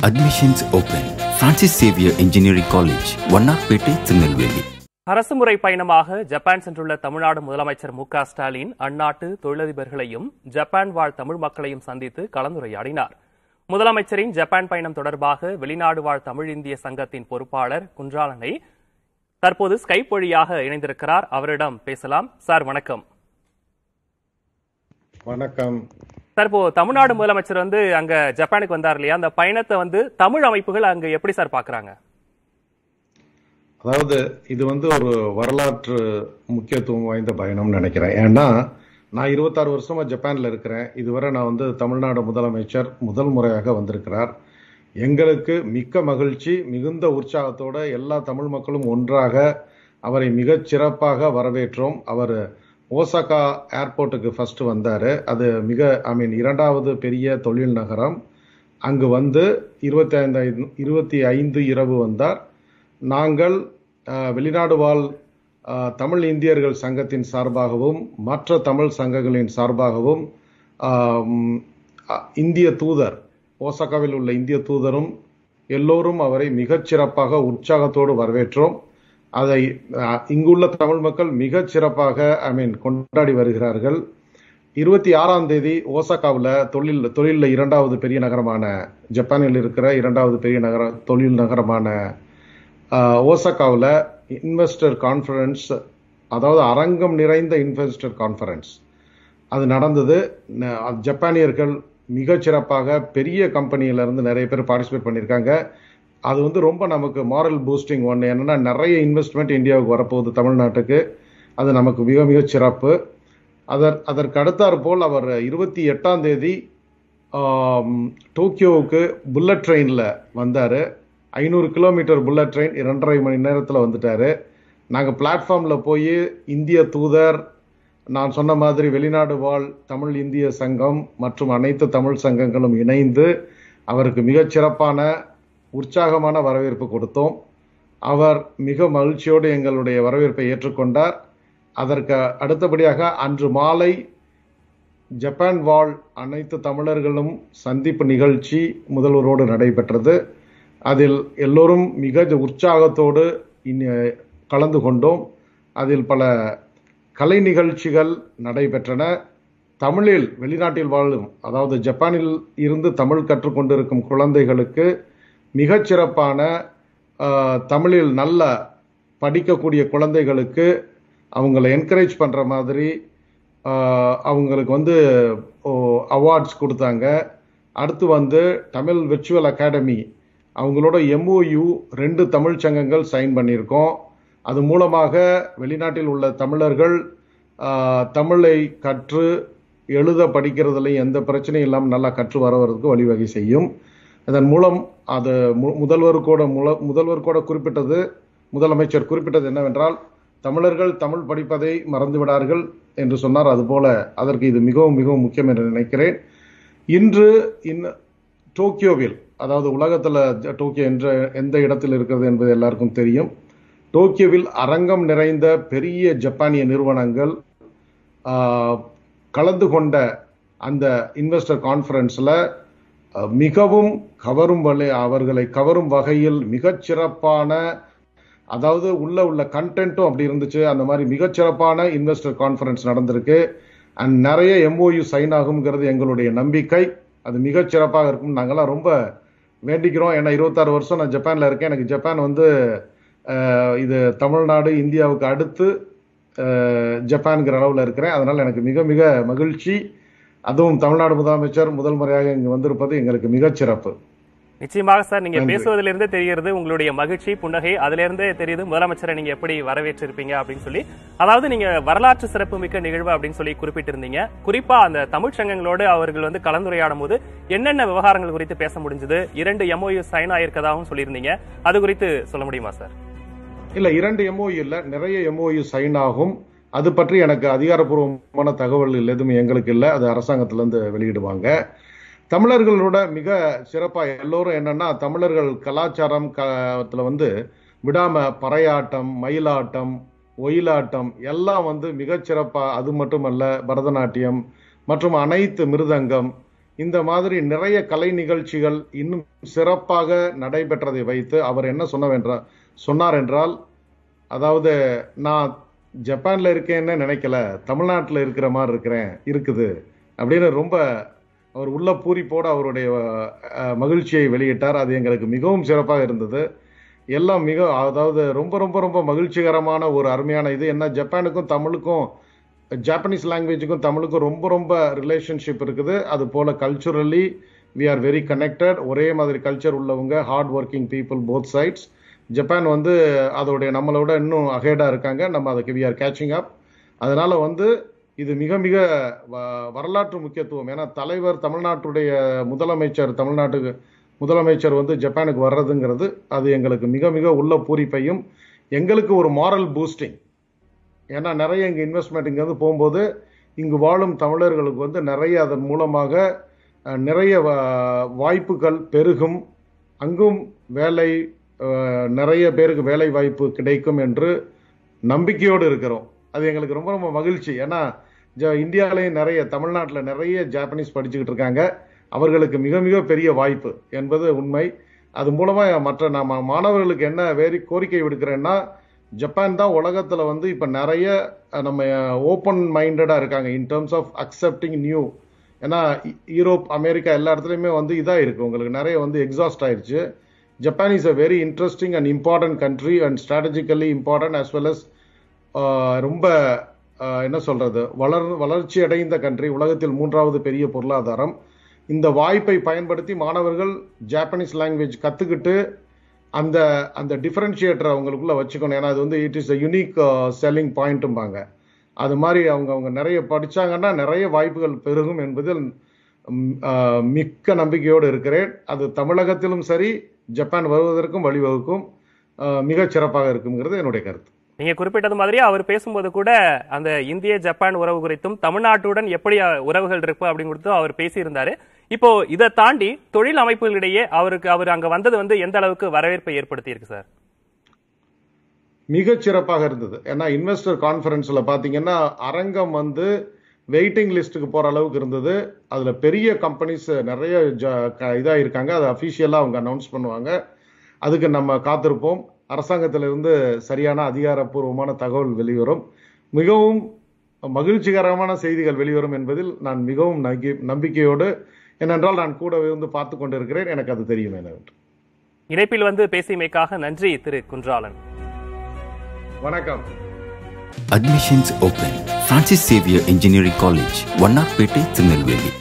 Admissions open. Francis Xavier Engineering College, Vannarpettai Tirunelveli அரசுமுறை பயணமாக Japan சென்றுள்ள தமிழ்நாடு முதலமைச்சர் மு க ஸ்டாலின் அந்நாட்டு தொழிலதிபர்களையும் ஜப்பான் வாழ் தமிழ் மக்களையும் சந்தித்து கலந்துரையாடினார் முதலமைச்சரின் ஜப்பான் பயணம் தொடர்பாக வெளிநாடு வாழ் தமிழ் இந்திய சங்கத்தின் பொறுப்பாளர் குன்றாலனை தற்போது ஸ்கைப் வழியாக இணைந்திருக்கிறார் அவரிடம் பேசலாம் சார் வணக்கம் வணக்கம் சார் இப்போ தமிழ்நாடு முதலமைச்சர் வந்து அங்க ஜப்பானுக்கு வந்தார் இல்லையா அந்த பயணத்தை வந்து தமிழ் அமைப்புகள் அங்க எப்படி சார் பாக்குறாங்க அதாவது இது வந்து ஒரு வரலாற்று முக்கியத்துவம் வாய்ந்த பயணம்னு நினைக்கிறேன் ஏன்னா நான் இருபத்தாறு வருஷமா ஜப்பான்ல இருக்கிறேன் இதுவரை நான் வந்து தமிழ்நாடு முதலமைச்சர் முதல் முறையாக வந்திருக்கிறார் எங்களுக்கு மிக்க மகிழ்ச்சி மிகுந்த உற்சாகத்தோட எல்லா தமிழ் மக்களும் ஒன்றாக அவரை மிகச் சிறப்பாக வரவேற்றோம் அவர் ஓசாக்கா ஏர்போர்ட்டுக்கு ஃபர்ஸ்ட் வந்தார் அது மிக ஐ மீன் இரண்டாவது பெரிய தொழில் நகரம் அங்கு வந்து இருபத்தி ஐந்து இருபத்தி ஐந்து இரவு வந்தார் நாங்கள் அஹ், வெளிநாடு வாழ் அஹ், தமிழ் இந்தியர்கள் சங்கத்தின் சார்பாகவும் மற்ற தமிழ் சங்கங்களின் சார்பாகவும் ஆம், அ- இந்திய தூதர் ஓசாக்காவில் உள்ள இந்திய தூதரும் எல்லோரும் அவரை மிகச் சிறப்பாக உற்சாகத்தோடு வரவேற்றோம் அதை அஹ், இங்குள்ள தமிழ் மக்கள் மிகச் சிறப்பாக ஐ மீன் கொண்டாடி வருகிறார்கள் இருபத்தி ஆறாம் தேதி ஓசாக்காவில் தொழில் தொழிலில் இரண்டாவது பெரிய நகரமான ஜப்பானில் இருக்கிற இரண்டாவது பெரிய நகர தொழில் நகரமான ஓசாக்காவில் இன்வெஸ்டர் கான்ஃபரன்ஸ் அதாவது அரங்கம் நிறைந்த இன்வெஸ்டர் கான்ஃபரன்ஸ் அது நடந்தது ந- ஜப்பானியர்கள் மிகச் சிறப்பாக பெரிய கம்பெனியில இருந்து நிறைய பேர் பார்ட்டிசிபேட் பண்ணியிருக்காங்க அது வந்து ரொம்ப நமக்கு மாரல் பூஸ்டிங் ஒன்று என்னன்னா நிறைய இன்வெஸ்ட்மெண்ட் இந்தியாவுக்கு வரப்போகுது தமிழ்நாட்டுக்கு அது நமக்கு மிக மிக சிறப்பு அதற் அதற்கு அடுத்தாற் போல் அவர் இருபத்தி எட்டாம் தேதி ஆம், டோக்கியோவுக்கு புல்லட் ட்ரெயினில் வந்தார் ஐநூறு கிலோமீட்டர் புல்லட் ட்ரெயின் இரண்டரை மணி நேரத்தில் வந்துட்டார் நாங்கள் பிளாட்ஃபார்மில் போய் இந்திய தூதர் நான் சொன்ன மாதிரி வெளிநாடு வாழ் தமிழ் இந்திய சங்கம் மற்றும் அனைத்து தமிழ் சங்கங்களும் இணைந்து அவருக்கு மிகச் சிறப்பான உற்சாகமான வரவேற்பு கொடுத்தோம் அவர் மிக மகிழ்ச்சியோடு எங்களுடைய வரவேற்பை ஏற்றுக்கொண்டார் அதற்கு அடுத்தபடியாக அன்று மாலை ஜப்பான் வாழ் அனைத்து தமிழர்களும் சந்திப்பு நிகழ்ச்சி முதல்வரோடு நடைபெற்றது அதில் எல்லோரும் மிக உற்சாகத்தோடு இனி- கலந்து கொண்டோம் அதில் பல கலை நிகழ்ச்சிகள் நடைபெற்றன தமிழில் வெளிநாட்டில் வாழும் அதாவது ஜப்பானில் இருந்து தமிழ் கற்றுக்கொண்டிருக்கும் குழந்தைகளுக்கு மிகச் சிறப்பான ஆஹ், தமிழில் நல்ல படிக்கக்கூடிய குழந்தைகளுக்கு அவங்கள என்கரேஜ் பண்ணுற மாதிரி ஆஹ், அவங்களுக்கு வந்து அவார்ட்ஸ் கொடுத்தாங்க அடுத்து வந்து தமிழ் விர்ச்சுவல் அகாடமி அவங்களோட எம்ஓயு ரெண்டு தமிழ் சங்கங்கள் சைன் பண்ணியிருக்கோம் அது மூலமாக வெளிநாட்டில் உள்ள தமிழர்கள் ஆஹ், தமிழை கற்று எழுத படிக்கிறதுலையும் எந்த பிரச்சனையும் இல்லாமல் நல்லா கற்று வருவதற்கு வழிவகை செய்யும் அதன் மூலம் அது மு- முதல்வர் கூட முல முதல்வர் கூட குறிப்பிட்டது முதலமைச்சர் குறிப்பிட்டது என்னவென்றால் தமிழர்கள் தமிழ் படிப்பதை மறந்து விடார்கள் என்று சொன்னார் அதுபோல அதற்கு இது மிகவும் மிகவும் முக்கியம் என்று நினைக்கிறேன் இன்று இன் டோக்கியோவில் அதாவது உலகத்தில் டோக்கியோ என்ற எந்த இடத்தில் இருக்கிறது என்பது எல்லாருக்கும் தெரியும் டோக்கியோவில் அரங்கம் நிறைந்த பெரிய ஜப்பானிய நிறுவனங்கள் ஆஹ், கலந்து கொண்ட அந்த இன்வெஸ்டர் கான்ஃபரன்ஸில் மிகவும் கவரும் வகை அவர்களை கவரும் வகையில் மிகச் சிறப்பான அதாவது உள்ள உள்ள கண்டென்ட்டும் அப்படி இருந்துச்சு அந்த மாதிரி மிகச்சிறப்பான இன்வெஸ்டர் கான்ஃபரன்ஸ் நடந்திருக்கு அண்ட் நிறைய எம்ஓயு சைன் ஆகுங்கிறது எங்களுடைய நம்பிக்கை அது மிகச் சிறப்பாக இருக்கும் நாங்கெல்லாம் ரொம்ப வேண்டிக்கிறோம் ஏன்னா இருபத்தாறு வருஷம் நான் ஜப்பானில் இருக்கேன் எனக்கு ஜப்பான் வந்து அஹ், இது தமிழ்நாடு இந்தியாவுக்கு அடுத்து அஹ், ஜப்பான்ங்கிற அளவில் இருக்கிறேன் அதனால் எனக்கு மிக மிக மகிழ்ச்சி அதுவும் தமிழ்நாடு முதலமைச்சர் முதல் முறையாக இங்கு வந்திருப்பது எங்களுக்கு மிகச் சிறப்பு நிச்சயமாக சார் நீங்க நன்றி. பேசுவதிலிருந்தே தெரிகிறது உங்களுடைய மகிழ்ச்சி புன்னகை அதுல இருந்தே தெரியுது முதலமைச்சரை நீங்க எப்படி வரவேற்றிருப்பீங்க அப்படின்னு சொல்லி அதாவது நீங்க வரலாற்று சிறப்பு மிக்க நிகழ்வு அப்படின்னு சொல்லி குறிப்பிட்டிருந்தீங்க குறிப்பா அந்த தமிழ் சங்கங்களோடு அவர்கள் வந்து கலந்துரையாடும் போது என்னென்ன விவகாரங்கள் குறித்து பேச முடிஞ்சது இரண்டு எம்ஓயு சைன் ஆயிருக்கதாகவும் சொல்லியிருந்தீங்க அது குறித்து சொல்ல முடியுமா சார் இல்ல இரண்டு எம்ஓயு இல்ல நிறைய எம்ஓயு சைன் ஆகும் அது பற்றி எனக்கு அதிகாரப்பூர்வமான தகவல் எதுவும் எங்களுக்கு இல்லை அது அரசாங்கத்திலிருந்து வெளியிடுவாங்க தமிழர்களோட மிக சிறப்பா எல்லோரும் என்னன்னா தமிழர்கள் கலாச்சாரம் கத்துல வந்து விடாம பறையாட்டம் மயிலாட்டம் ஒயிலாட்டம் எல்லாம் வந்து மிகச் சிறப்பா அது மட்டுமல்ல பரதநாட்டியம் மற்றும் அனைத்து மிருதங்கம் இந்த மாதிரி நிறைய கலை நிகழ்ச்சிகள் இன்னும் சிறப்பாக நடைபெற்றதை வைத்து அவர் என்ன சொன்னவென்றா சொன்னார் என்றால் அதாவது நான் ஜப்பான்ல இருக்கேன்னு நினைக்கல தமிழ்நாட்டில் இருக்கிற மாதிரி இருக்கிறேன் இருக்குது அப்படின்னு ரொம்ப அவர் உள்ள பூரிப்போடு அவருடைய அஹ், மகிழ்ச்சியை வெளியிட்டார் அது எங்களுக்கு மிகவும் சிறப்பாக இருந்தது எல்லாம் மிக அதாவது ரொம்ப ரொம்ப ரொம்ப மகிழ்ச்சிகரமான ஒரு அருமையான இது என்ன ஜப்பானுக்கும் தமிழுக்கும் ஜாப்பனீஸ் லாங்குவேஜுக்கும் தமிழுக்கும் ரொம்ப ரொம்ப ரிலேஷன்ஷிப் இருக்குது அது போல culturally we are very connected ஒரே மாதிரி கல்ச்சர் உள்ளவங்க hard working people both sides Japan வந்து அதோடைய நம்மளோட இன்னும் அஹேடாக இருக்காங்க நம்ம அதுக்கு வி ஆர் கேச்சிங் அப் அதனால வந்து இது மிக மிக வ- வரலாற்று முக்கியத்துவம் ஏன்னா தலைவர் தமிழ்நாட்டுடைய முதலமைச்சர் தமிழ்நாட்டுக்கு முதலமைச்சர் வந்து ஜப்பானுக்கு வர்றதுங்கிறது அது எங்களுக்கு மிக மிக உள்ள பூரிப்பையும் எங்களுக்கு ஒரு மாரல் பூஸ்டிங் ஏன்னா நிறைய இங்கே இன்வெஸ்ட்மெண்ட் இங்கேருந்து போகும்போது இங்கு வாழும் தமிழர்களுக்கு வந்து நிறைய அதன் மூலமாக அஹ், நிறைய வா- வாய்ப்புகள் பெருகும் அங்கும் வேலை அஹ், நிறைய பேருக்கு வேலை வாய்ப்பு கிடைக்கும் என்று நம்பிக்கையோடு இருக்கிறோம் அது எங்களுக்கு ரொம்ப ரொம்ப மகிழ்ச்சி ஏன்னா ஜ- இந்தியாவிலேயும் நிறைய தமிழ்நாட்டில் நிறைய ஜாப்பனீஸ் படிச்சுக்கிட்டு இருக்காங்க அவர்களுக்கு மிக மிக பெரிய வாய்ப்பு என்பது உண்மை அது மூலமாக மற்ற நம்ம மாணவர்களுக்கு என்ன வேறு கோரிக்கை விடுக்கிறேன்னா ஜப்பான் தான் உலகத்தில் வந்து இப்போ நிறைய அஹ், நம்ம ஓப்பன் மைண்டடாக இருக்காங்க in terms of accepting new ஏன்னா இ- யூரோப் அமெரிக்கா எல்லா இடத்துலையுமே வந்து இதாக இருக்குது உங்களுக்கு நிறைய வந்து எக்ஸாஸ்ட் ஆயிருச்சு Japan is a very interesting and important country and strategically important as well as ah, ரொம்ப ஆஹ், என்ன சொல்றது வளர் வளர்ச்சி அடைந்த கண்ட்ரி உலகத்தில் மூன்றாவது பெரிய பொருளாதாரம் இந்த வாய்ப்பை பயன்படுத்தி மாணவர்கள் ஜாப்பனீஸ் லாங்குவேஜ் கத்துக்கிட்டு அந்த அந்த டிஃபரன்ஷியேட்டரை அவங்களுக்குள்ள வச்சுக்கணும் ஏன்னா அது வந்து it is a unique selling பாயிண்ட்டும்பாங்க அது மாதிரி அவங்க அவங்க நிறைய படிச்சாங்கன்னா நிறைய வாய்ப்புகள் பெருகும் என்பதில் ம், ஆஹ், மிக்க நம்பிக்கையோடு இருக்கிறேன் அது தமிழகத்திலும் சரி ஜப்பான் வருவதற்கும் வழிவகுக்கும் ஆஹ், மிகச் சிறப்பாக இருக்குங்கிறது என்னுடைய கருத்து நீங்க குறிப்பிட்டது மாதிரி அவர் பேசும்போது கூட அந்த இந்திய ஜப்பான் உறவு குறித்தும் தமிழ்நாட்டுடன் எப்படி அஹ், உறவுகள் இருக்கு அப்படின்னு குறித்தும் அவர் பேசியிருந்தாரு இப்போ இதை தாண்டி தொழில் அமைப்புகளிடையே அவருக்கு அவர் அங்க வந்தது வந்து எந்த அளவுக்கு வரவேற்பை ஏற்படுத்தி இருக்கு சார் மிகச் சிறப்பாக இருந்தது ஏன்னா இன்வெஸ்டர் கான்ஃபரன்ஸில் பார்த்தீங்கன்னா அரங்கம் வந்து வெயிட்டிங் லிஸ்ட்டுக்கு போகிற அளவுக்கு இருந்தது அதில் பெரிய கம்பெனிஸ் நிறைய இதாக இருக்காங்க அதை அஃபிஷியலாக அவங்க அனௌன்ஸ் பண்ணுவாங்க அதுக்கு நம்ம காத்திருப்போம் அரசாங்கத்திலிருந்து சரியான அதிகாரப்பூர்வமான தகவல் வெளிவரும் மிகவும் மகிழ்ச்சிகரமான செய்திகள் வெளிவரும் என்பதில் நான் மிகவும் நகி நம்பிக்கையோடு ஏனென்றால் நான் கூட இருந்து பார்த்து கொண்டிருக்கிறேன் எனக்கு அது தெரியும் என்னவென்று இணைப்பில் வந்து பேசியமைக்காக நன்றி திரு குன்றாலன் வணக்கம் Admissions open. Francis Xavier Engineering College, Vannarpete, Tirunelveli.